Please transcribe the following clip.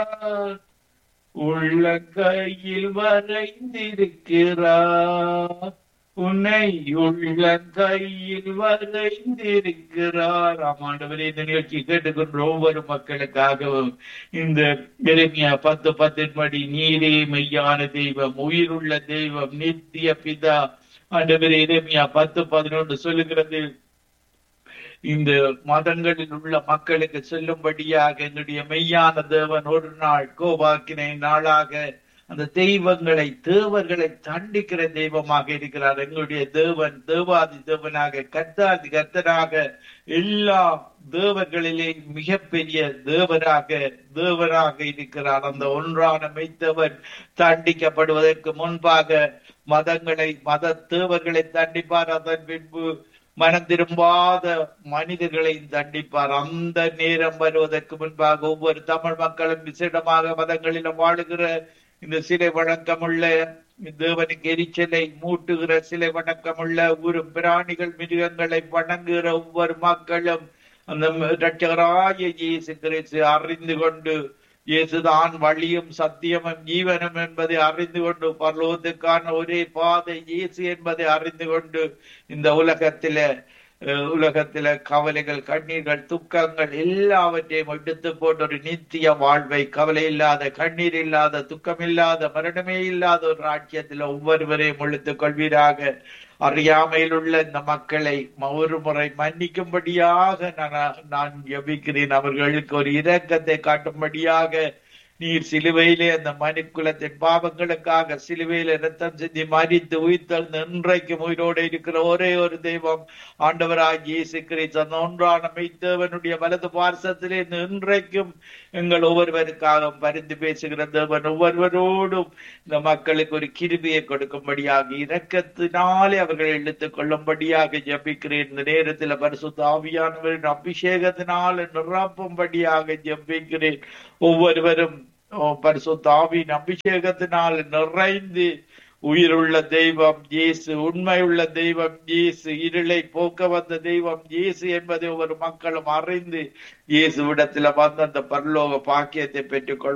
உள்ள கையில் வரைந்திருக்கிறார் உன்னை உள்ள கையில் வரைந்திருக்கிறார் ஆமாண்டவரே இந்த நிகழ்ச்சி கேட்டுக்கொண்ட ஒவ்வொரு மக்களுக்காகவும் இந்த எளிமையா பத்து பத்தின் படி நீரே மெய்யான தெய்வம் உயிருள்ள தெய்வம் நித்திய பிதா ஆண்டவரே எளிமையா பத்து பதினொன்று சொல்லுகிறது இந்த மதங்களில் உள்ள மக்களுக்கு சொல்லும்படியாக என்னுடைய மெய்யான தேவன் ஒரு நாள் கோபாக்கினை நாளாக அந்த தெய்வங்களை தேவர்களை தண்டிக்கிற தெய்வமாக இருக்கிறார் எங்களுடைய தேவன் தேவாதி தேவனாக கர்த்தாதி கர்த்தனாக எல்லா தேவர்களிலே மிகப்பெரிய தேவராக தேவராக இருக்கிறார் அந்த ஒன்றான மெய்த்தவன் தண்டிக்கப்படுவதற்கு முன்பாக மதங்களை மத தேவர்களை தண்டிப்பார் அதன் பின்பு மனம் திரும்பாத மனிதர்களை தண்டிப்பார் அந்த நேரம் வருவதற்கு முன்பாக ஒவ்வொரு தமிழ் மக்களும் விசேடமாக மதங்களிலும் வாழுகிற இந்த சிலை வழக்கமுள்ள தேவனுக்கு எரிச்சலை மூட்டுகிற சிலை வணக்கமுள்ள ஒரு பிராணிகள் மிருகங்களை வணங்குகிற ஒவ்வொரு மக்களும் அந்த இரட்சகராய இயேசு கிறிஸ்து அறிந்து கொண்டு இயேசுதான் வழியும் சத்தியமும் ஜீவனும் என்பதை அறிந்து கொண்டு பரலோகத்துக்கான ஒரே பாதை இயேசு என்பதை அறிந்து கொண்டு இந்த உலகத்தில உலகத்தில கவலைகள் கண்ணீர்கள் துக்கங்கள் எல்லாவற்றையும் எடுத்து போட்டு ஒரு நித்திய வாழ்வை கவலை இல்லாத கண்ணீர் இல்லாத துக்கம் இல்லாத மரணமே இல்லாத ஒரு ராஜ்யத்தில் ஒவ்வொருவரையும் ஒழித்துக் கொள்வீராக அறியாமையில் உள்ள இந்த மக்களை ஒரு முறை மன்னிக்கும்படியாக நான் நான் ஜபிக்கிறேன் அவர்களுக்கு ஒரு இரக்கத்தை காட்டும்படியாக நீர் சிலுவையிலே அந்த மனுக்குலத்தின் பாவங்களுக்காக சிலுவையில ரத்தம் செஞ்சு மறித்து உயிர்த்தல் இன்றைக்கும் உயிரோடு இருக்கிற ஒரே ஒரு தெய்வம் ஆண்டவராக இயேசு கிறிஸ்து அந்த ஒன்றான மெய்த்தேவனுடைய வலது பார்சத்திலே இன்றைக்கும் எங்கள் ஒவ்வொருவருக்காக பரிந்து பேசுகிற தேவன் ஒவ்வொருவரோடும் இந்த மக்களுக்கு ஒரு கிருபியை கொடுக்கும்படியாக இரக்கத்தினாலே அவர்கள் இழுத்துக் கொள்ளும்படியாக ஜபிக்கிறேன் இந்த நேரத்தில் பரிசுத்த ஆவியானவரின் அபிஷேகத்தினால் நிரப்பும்படியாக ஜபிக்கிறேன் ஒவ்வொருவரும் பரிசுத்த ஆவியின் அபிஷேகத்தினால் நிறைந்து உயிருள்ள தெய்வம் இயேசு உண்மையுள்ள தெய்வம் இயேசு இருளை போக்க வந்த தெய்வம் இயேசு என்பதை ஒவ்வொரு மக்களும் அறிந்து இயேசு விடத்துல வந்து அந்த பரலோக பாக்கியத்தை பெற்றுக்கொள்